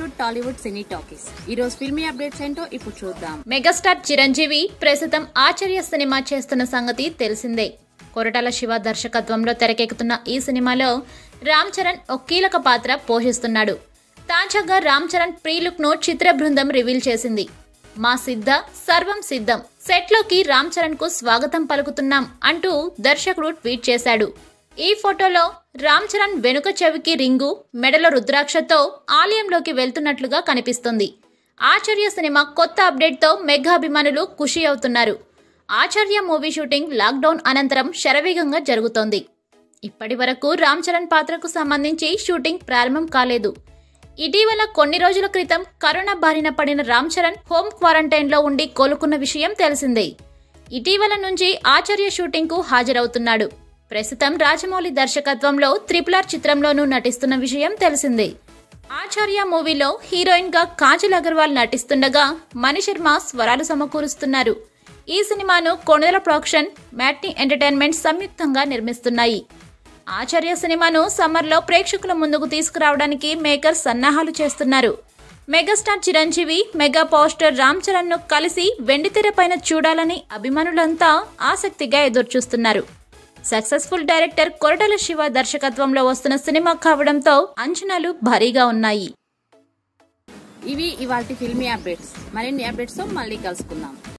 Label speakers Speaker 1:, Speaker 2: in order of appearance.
Speaker 1: టాలీవుడ్ సినీ talkies ఈ రోజు filmy updates ఏంటో ఇప్పుడు చూద్దాం
Speaker 2: మెగాస్టార్ చిరంజీవి ప్రస్తుతం ఆచార్య సినిమా చేస్తున్న సంగతి తెలిసిందే కొరటాల శివ దర్శకత్వంలో తెరకెక్కుతున్న ఈ సినిమాలో రామ్ చరణ్ ఒక కీలక పాత్ర పోషిస్తున్నాడు తాజాగా రామ్ చరణ్ ప్రీ లుక్ ను చిత్ర బృందం రివీల్ చేసింది మా సిద్ధ సర్వం సిద్ధం సెట్లోకి రామ్ చరణ్ కు స్వాగతం పలుకుతున్నాం అంటూ దర్శకుడు ట్వీట్ చేశాడు ఈ ఫోటోలో రామ్ చరణ్ వెనుక చెవికి రింగు మెడలో రుద్రాక్షతో ఆలయంలోకి వెళ్తున్నట్లుగా కనిపిస్తుంది ఆచార్య సినిమా కొత్త అప్డేట్తో మెగా అభిమానులు ఖుషి అవుతున్నారు ఆచార్య మూవీ షూటింగ్ లాక్డౌన్ అనంతరం శరవేగంగా జరుగుతోంది ఇప్పటి వరకు రామ్ చరణ్ పాత్రకు సంబంధించి షూటింగ్ ప్రారంభం కాలేదు ఇటీవల కొన్ని రోజుల క్రితం కరోనా బారిన పడిన రామ్ చరణ్ హోమ్ క్వారంటైన్లో ఉండి కోలుకున్న విషయం తెలిసిందే ఇటీవల నుంచి ఆచార్య షూటింగ్ కు హాజరవుతున్నాడు ప్రస్తుతం రాజమౌళి దర్శకత్వంలో త్రిపుల్ ఆర్ చిత్రంలోనూ నటిస్తున్న విషయం తెలిసిందే ఆచార్య మూవీలో హీరోయిన్ గా కాజల్ అగర్వాల్ నటిస్తుండగా మణిశర్మ స్వరాలు సమకూరుస్తున్నారు ఈ సినిమాను కొణిదల ప్రొడక్షన్ మ్యాట్నీ ఎంటర్టైన్మెంట్ సంయుక్తంగా నిర్మిస్తున్నాయి ఆచార్య సినిమాను సమ్మర్లో ప్రేక్షకుల ముందుకు తీసుకురావడానికి మేకర్ సన్నాహాలు చేస్తున్నారు megastar Chiranjeevi mega poster Ram Charan ను కలిసి వెండితెర పైన చూడాలని అభిమానులంతా ఆసక్తిగా ఎదురుచూస్తున్నారు సక్సెస్ఫుల్ డైరెక్టర్ కొరటల శివ దర్శకత్వంలో వస్తున్న సినిమా కావడంతో అంచనాలు భారీగా ఉన్నాయి
Speaker 1: ఇవి ఇవాల్టి ఫిల్మీ అప్డేట్స్ మరిన్ని అప్డేట్స్ తో మళ్ళీ కలుసుకుందాం